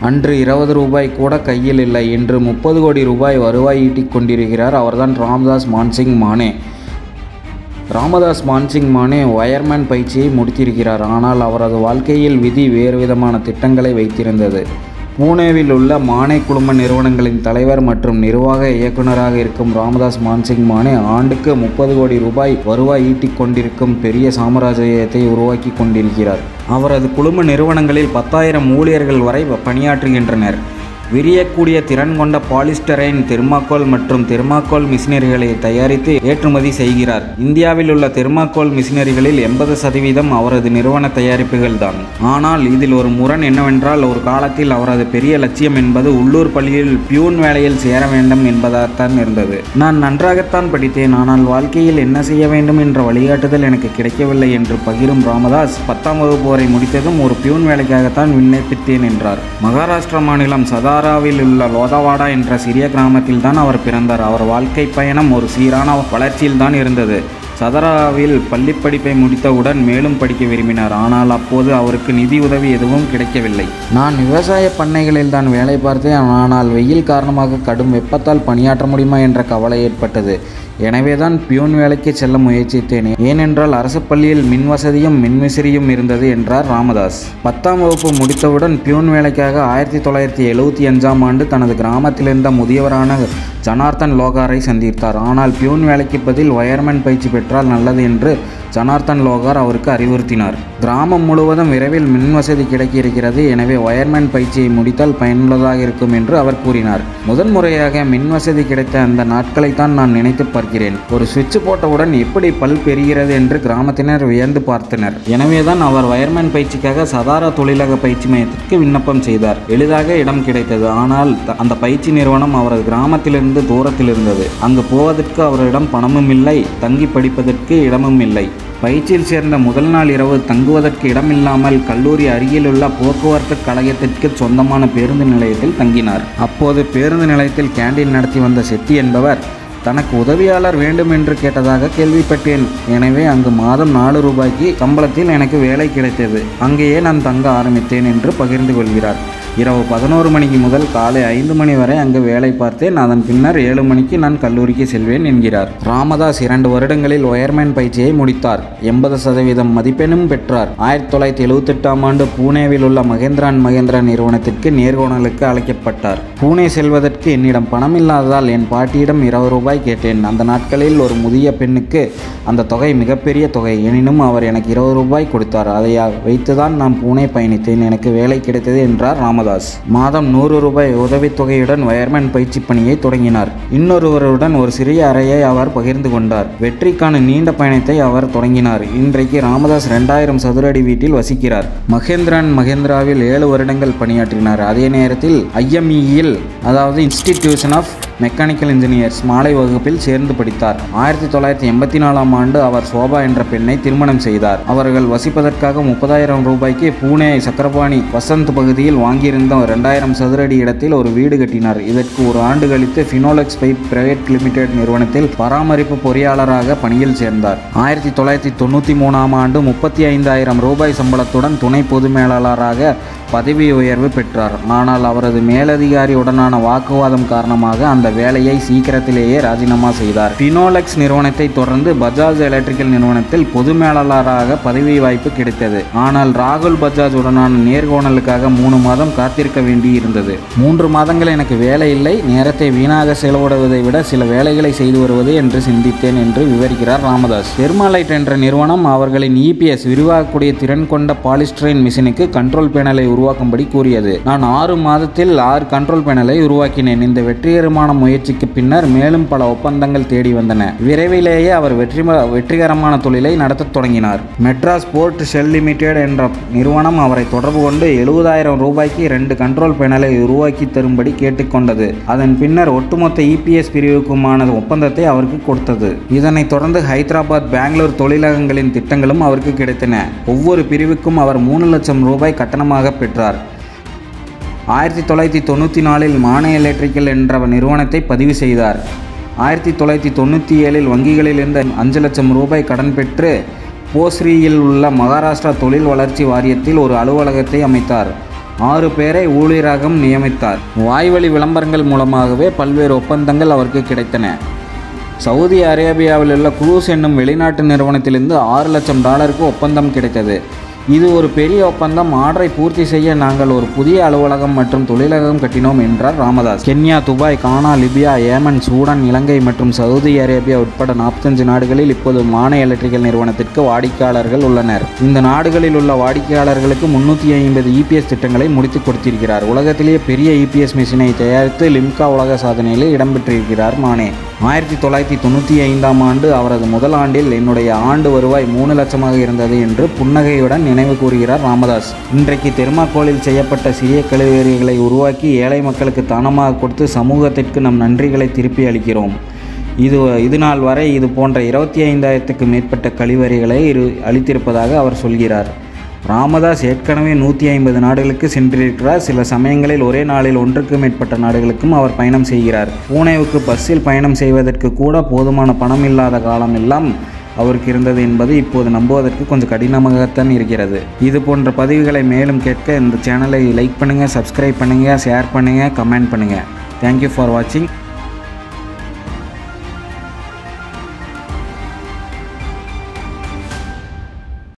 அன்று இருபது ரூபாய் கூட கையில் இல்லை இன்று முப்பது கோடி ரூபாய் வருவாய் ஈட்டிக் கொண்டிருக்கிறார் அவர்தான் ராம்தாஸ் மான்சிங் மானே ராமதாஸ் மான்சிங் மானே வயர்மேன் பயிற்சியை முடித்திருக்கிறார் ஆனால் அவரது வாழ்க்கையில் விதி வேறு விதமான திட்டங்களை வைத்திருந்தது பூனேவில் உள்ள மானே குழும நிறுவனங்களின் தலைவர் மற்றும் நிர்வாக இயக்குநராக இருக்கும் ராமதாஸ் மான்சிங் மானே ஆண்டுக்கு முப்பது கோடி ரூபாய் வருவாய் ஈட்டிக் கொண்டிருக்கும் பெரிய சாம்ராஜ்யத்தை உருவாக்கி கொண்டிருக்கிறார் அவரது குழும நிறுவனங்களில் பத்தாயிரம் ஊழியர்கள் வரை பணியாற்றுகின்றனர் விரியக்கூடிய திறன் கொண்ட பாலிஸ்டரைன் தெர்மாக்கோல் மற்றும் தெர்மாக்கோல் மிஷினரிகளை தயாரித்து ஏற்றுமதி செய்கிறார் இந்தியாவில் உள்ள தெர்மாக்கோல் மிஷினரிகளில் எண்பது சதவீதம் அவரது நிறுவன தயாரிப்புகள் தான் ஆனால் இதில் ஒரு முரண் என்னவென்றால் ஒரு காலத்தில் அவரது பெரிய லட்சியம் என்பது உள்ளூர் பள்ளியில் பியூன் வேலையில் சேர வேண்டும் என்பதாகத்தான் இருந்தது நான் நன்றாகத்தான் படித்தேன் ஆனால் வாழ்க்கையில் என்ன செய்ய வேண்டும் என்ற வழிகாட்டுதல் எனக்கு கிடைக்கவில்லை என்று பகிரும் ராமதாஸ் பத்தாம் வகுப்பு வரை முடித்ததும் ஒரு பியூன் வேலைக்காகத்தான் விண்ணப்பித்தேன் என்றார் மகாராஷ்டிரா மாநிலம் சதாராவில் உள்ள லோதாவாடா என்ற சிறிய கிராமத்தில் தான் அவர் பிறந்தார் அவர் வாழ்க்கை பயணம் ஒரு சீரான வளர்ச்சியில் தான் இருந்தது சதராவில் பள்ளி படிப்பை முடித்தவுடன் மேலும் படிக்க விரும்பினார் ஆனால் அப்போது அவருக்கு நிதி உதவி எதுவும் கிடைக்கவில்லை நான் விவசாய பண்ணைகளில் தான் வேலை பார்த்தேன் ஆனால் வெயில் காரணமாக கடும் வெப்பத்தால் பணியாற்ற முடியுமா என்ற கவலை ஏற்பட்டது எனவே தான் பியூன் வேலைக்கு செல்ல முயற்சித்தேன் ஏனென்றால் அரசு பள்ளியில் மின் வசதியும் மின்விசிறியும் இருந்தது என்றார் ராமதாஸ் பத்தாம் வகுப்பு முடித்தவுடன் பியூன் வேலைக்காக ஆயிரத்தி தொள்ளாயிரத்தி எழுபத்தி அஞ்சாம் ஆண்டு தனது கிராமத்திலிருந்த முதியவரான ஜனார்த்தன் லோகாரை சந்தித்தார் ஆனால் பியூன் வேலைக்கு பதில் வயர்மேன் பயிற்சி பெற்றால் நல்லது என்று ஜனார்த்தன் லோகார் அவருக்கு அறிவுறுத்தினார் கிராமம் முழுவதும் விரைவில் மின் வசதி கிடைக்க இருக்கிறது எனவே வயர்மேன் பயிற்சியை முடித்தால் பயனுள்ளதாக இருக்கும் என்று அவர் கூறினார் முதன்முறையாக மின் வசதி கிடைத்த அந்த நாட்களைத்தான் நான் நினைத்து பார்க்கிறேன் ஒரு சுவிட்ச் போட்டவுடன் எப்படி பல் பெறுகிறது என்று கிராமத்தினர் வியந்து பார்த்தனர் எனவேதான் அவர் வயர்மேன் பயிற்சிக்காக சதாரா தொழிலக பயிற்சி மையத்திற்கு விண்ணப்பம் செய்தார் எளிதாக இடம் கிடைத்தது ஆனால் த- அந்த பயிற்சி நிறுவனம் அவரது கிராமத்திலிருந்து தூரத்தில் இருந்தது அங்கு போவதற்கு அவரிடம் பணமும் இல்லை தங்கி படிப்பதற்கு இடமும் இல்லை பயிற்சியில் சேர்ந்த முதல் நாள் இரவு தங்குவதற்கு இடமில்லாமல் கல்லூரி அருகிலுள்ள போக்குவரத்து கழகத்திற்கு சொந்தமான பேருந்து நிலையத்தில் தங்கினார் அப்போது பேருந்து நிலையத்தில் கேண்டீன் நடத்தி வந்த செட்டி என்பவர் தனக்கு உதவியாளர் வேண்டும் என்று கேட்டதாக கேள்விப்பட்டேன் எனவே அங்கு மாதம் நாலு ரூபாய்க்கு சம்பளத்தில் எனக்கு வேலை கிடைத்தது அங்கேயே நான் தங்க ஆரம்பித்தேன் என்று பகிர்ந்து கொள்கிறார் இரவு பதினோரு மணிக்கு முதல் காலை ஐந்து மணி வரை அங்கு வேலை பார்த்தேன் அதன் பின்னர் ஏழு மணிக்கு நான் கல்லூரிக்கு செல்வேன் என்கிறார் ராமதாஸ் இரண்டு வருடங்களில் ஒயர்மேன் பயிற்சியை முடித்தார் எண்பது சதவீதம் மதிப்பெண்ணும் பெற்றார் ஆயிரத்தி தொள்ளாயிரத்தி எழுவத்தெட்டாம் ஆண்டு பூனேவில் உள்ள மகேந்திரா அண்ட் மகேந்திரா நிறுவனத்திற்கு நேர்காணலுக்கு அழைக்கப்பட்டார் பூனே செல்வதற்கு என்னிடம் பணம் இல்லாததால் என் பாட்டியிடம் இருபது ரூபாய் கேட்டேன் அந்த நாட்களில் ஒரு முதிய பெண்ணுக்கு அந்த தொகை மிகப்பெரிய தொகை எனினும் அவர் எனக்கு இருபது ரூபாய் கொடுத்தார் அதை வைத்துதான் நான் பூனே பயணித்தேன் எனக்கு வேலை கிடைத்தது என்றார் ராமதாஸ் மாதம் நூறு ரூபாய் உதவித்தொகையுடன் வயர்மேன் பயிற்சி பணியை தொடங்கினார் இன்னொருவருடன் ஒரு சிறிய அறையை அவர் பகிர்ந்து கொண்டார் வெற்றிக்கான நீண்ட பயணத்தை அவர் தொடங்கினார் இன்றைக்கு ராமதாஸ் ரெண்டாயிரம் சதுர அடி வீட்டில் வசிக்கிறார் மகேந்திரன் மகேந்திராவில் ஏழு வருடங்கள் பணியாற்றினார் அதே நேரத்தில் ஐஎம்இயில் அதாவது இன்ஸ்டிடியூஷன் ஆஃப் மெக்கானிக்கல் இன்ஜினியர்ஸ் மாலை வகுப்பில் சேர்ந்து படித்தார் ஆயிரத்தி தொள்ளாயிரத்தி எண்பத்தி நாலாம் ஆண்டு அவர் சோபா என்ற பெண்ணை திருமணம் செய்தார் அவர்கள் வசிப்பதற்காக முப்பதாயிரம் ரூபாய்க்கு பூனே சக்கரபாணி வசந்த் பகுதியில் வாங்கியிருந்த ரெண்டாயிரம் சதுர அடி இடத்தில் ஒரு வீடு கட்டினார் இதற்கு ஒரு ஆண்டு கழித்து ஃபினோலெக்ஸ் பைப் பிரைவேட் லிமிடெட் நிறுவனத்தில் பராமரிப்பு பொறியாளராக பணியில் சேர்ந்தார் ஆயிரத்தி தொள்ளாயிரத்தி தொண்ணூற்றி மூணாம் ஆண்டு முப்பத்தி ஐந்தாயிரம் ரூபாய் சம்பளத்துடன் துணை பொது மேலாளராக பதவி உயர்வு பெற்றார் ஆனால் அவரது மேலதிகாரியுடனான வாக்குவாதம் காரணமாக அந்த வேலையை சீக்கிரத்திலேயே ராஜினாமா செய்தார் பினோலெக்ஸ் நிறுவனத்தை தொடர்ந்து பஜாஜ் எலக்ட்ரிக்கல் நிறுவனத்தில் பொது மேலாளராக பதவி வாய்ப்பு கிடைத்தது ஆனால் ராகுல் பஜாஜ் உடனான நேர்காணலுக்காக மூணு மாதம் காத்திருக்க வேண்டி இருந்தது மூன்று மாதங்கள் எனக்கு வேலை இல்லை நேரத்தை வீணாக செலவிடுவதை விட சில வேலைகளை செய்து வருவது என்று சிந்தித்தேன் என்று விவரிக்கிறார் ராமதாஸ் தெர்மாலைட் என்ற நிறுவனம் அவர்களின் இபிஎஸ் விரிவாகக்கூடிய திறன் கொண்ட பாலிஸ்டிரைன் மிஷினுக்கு கண்ட்ரோல் பேனலை உருவாக்கும்படி கூறியது நான் ஆறு மாதத்தில் ஆறு கண்ட்ரோல் பேனலை உருவாக்கினேன் இந்த வெற்றிகரமான முயற்சிக்கு பின்னர் மேலும் பல ஒப்பந்தங்கள் தேடி வந்தன விரைவிலேயே அவர் வெற்றி வெற்றிகரமான தொழிலை நடத்தத் தொடங்கினார் மெட்ராஸ் போர்ட் ஷெல் லிமிடெட் என்ற நிறுவனம் அவரை தொடர்பு கொண்டு எழுபதாயிரம் ரூபாய்க்கு ரெண்டு கண்ட்ரோல் பேனலை உருவாக்கி தரும்படி கேட்டுக்கொண்டது அதன் பின்னர் ஒட்டுமொத்த இபிஎஸ் பிரிவுக்குமான ஒப்பந்தத்தை அவருக்கு கொடுத்தது இதனைத் தொடர்ந்து ஹைதராபாத் பெங்களூர் தொழிலகங்களின் திட்டங்களும் அவருக்கு கிடைத்தன ஒவ்வொரு பிரிவுக்கும் அவர் மூணு லட்சம் ரூபாய் கட்டணமாக பெற்றார் ஆயிரத்தி தொள்ளாயிரத்தி தொண்ணூற்றி நாலில் மானே எலக்ட்ரிக்கல் என்ற நிறுவனத்தை பதிவு செய்தார் ஆயிரத்தி தொள்ளாயிரத்தி தொண்ணூற்றி ஏழில் வங்கிகளிலிருந்து அஞ்சு லட்சம் ரூபாய் கடன் பெற்று போஸ்ரியில் உள்ள மகாராஷ்டிரா தொழில் வளர்ச்சி வாரியத்தில் ஒரு அலுவலகத்தை அமைத்தார் ஆறு பேரை ஊழியராகவும் நியமித்தார் வாய்வழி விளம்பரங்கள் மூலமாகவே பல்வேறு ஒப்பந்தங்கள் அவருக்கு கிடைத்தன சவுதி அரேபியாவில் உள்ள குரூஸ் என்னும் வெளிநாட்டு நிறுவனத்திலிருந்து ஆறு லட்சம் டாலருக்கு ஒப்பந்தம் கிடைத்தது இது ஒரு பெரிய ஒப்பந்தம் ஆர்டரை பூர்த்தி செய்ய நாங்கள் ஒரு புதிய அலுவலகம் மற்றும் தொழிலகம் கட்டினோம் என்றார் Ramadoss Kenya Dubai Ghana Libya Yemen Sudan Ilangai மற்றும் சவுதி அரேபியா உட்பட நாற்பத்தஞ்சு நாடுகளில் இப்போது மான எலக்ட்ரிக்கல் நிறுவனத்திற்கு வாடிக்கையாளர்கள் உள்ளனர் இந்த நாடுகளில் உள்ள வாடிக்கையாளர்களுக்கு முன்னூற்றி ஐம்பது இபிஎஸ் திட்டங்களை முடித்து கொடுத்திருக்கிறார் உலகத்திலேயே பெரிய இபிஎஸ் மிஷினை தயாரித்து லிம்கா உலக சாதனையில் இடம்பெற்றிருக்கிறார் மானே ஆயிரத்தி தொள்ளாயிரத்தி தொண்ணூற்றி ஐந்தாம் ஆண்டு அவரது முதல் ஆண்டில் என்னுடைய ஆண்டு வருவாய் மூணு லட்சமாக இருந்தது என்று புன்னகையுடன் நினைவு கூறுகிறார் ராமதாஸ் இன்றைக்கு தெர்மாக்கோலில் செய்யப்பட்ட சிறிய கழிவறைகளை உருவாக்கி ஏழை மக்களுக்கு தானமாக கொடுத்து சமூகத்திற்கு நம் நன்றிகளை திருப்பி அளிக்கிறோம் இது இது நாள் வரை இது போன்ற இருபத்தி ஐந்தாயிரத்துக்கு மேற்பட்ட கழிவறைகளை இரு அளித்திருப்பதாக அவர் சொல்கிறார் ராமதாஸ் ஏற்கனவே நூற்றி ஐம்பது நாடுகளுக்கு சென்றிருக்கிறார் சில சமயங்களில் ஒரே நாளில் ஒன்றுக்கு மேற்பட்ட நாடுகளுக்கும் அவர் பயணம் செய்கிறார் பூனேவுக்கு பஸ்ஸில் பயணம் செய்வதற்கு கூட போதுமான பணம் இல்லாத காலம் எல்லாம் அவருக்கு இருந்தது என்பது இப்போது நம்புவதற்கு கொஞ்சம் கடினமாகத்தான் இருக்கிறது இது போன்ற பதிவுகளை மேலும் கேட்க இந்த சேனலை லைக் பண்ணுங்கள் சப்ஸ்கிரைப் பண்ணுங்கள் ஷேர் பண்ணுங்கள் கமெண்ட் பண்ணுங்கள் தேங்க்யூ ஃபார் வாட்சிங்